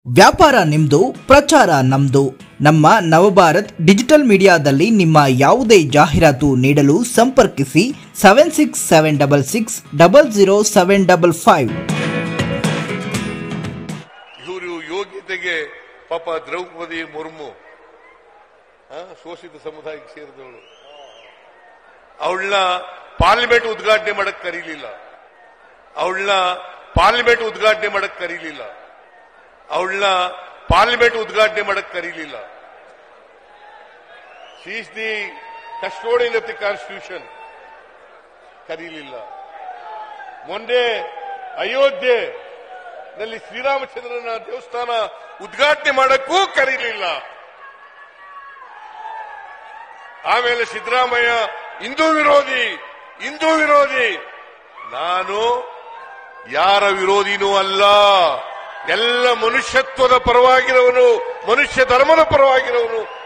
ವ್ಯಾಪಾರ ನಿಮ್ದು ಪ್ರಚಾರ ನಮ್ದು ನಮ್ಮ ನವಭಾರತ್ ಡಿಜಿಟಲ್ ಮೀಡಿಯಾದಲ್ಲಿ ನಿಮ್ಮ ಯಾವುದೇ ಜಾಹೀರಾತು ನೀಡಲು ಸಂಪರ್ಕಿಸಿ seven six seven double six double zero seven double five ಇವರು ಯೋಗ್ಯತೆಗೆ ಪಾಪ ದ್ರೌಪದಿ ಮುರ್ಮು ಆ, ಶೋಷಿತ ಸಮುದಾಯಕ್ಕೆ ಸೇರಿದವಳು ಅವಳನ್ನ ಪಾರ್ಲಿಮೆಂಟ್ ಉದ್ಘಾಟನೆ ಮಾಡಕ್ ಕರೀಲಿಲ್ಲ ಅವಳನ್ನ ಪಾರ್ಲಿಮೆಂಟ್ ಉದ್ಘಾಟನೆ ಮಾಡಕ್ ಕರೀಲಿಲ್ಲ ಅವಳನ್ನ ಪಾರ್ಲಿಮೆಂಟ್ ಉದ್ಘಾಟನೆ ಮಾಡಕ್ ಕರೀಲಿಲ್ಲ she's the custodian of the constitution ಕರೀಲಿಲ್ಲ ಮೊನ್ನೆ ಅಯೋಧ್ಯೆ ನಲ್ಲಿ ಶ್ರೀರಾಮಚಂದ್ರನ ದೇವಸ್ಥಾನ ಉದ್ಘಾಟನೆ ಮಾಡಕ್ಕೂ ಕರೀಲಿಲ್ಲ ಆಮೇಲೆ ಸಿದ್ದರಾಮಯ್ಯ ಹಿಂದೂ ವಿರೋಧಿ ಹಿಂದೂ ವಿರೋಧಿ ನಾನು ಯಾರ ವಿರೋಧಿನೂ ಅಲ್ಲ ಎಲ್ಲ ಮನುಷ್ಯತ್ವದ ಪರವಾಗಿರೋನು ಮನುಷ್ಯ ಧರ್ಮದ ಪರವಾಗಿರೋನು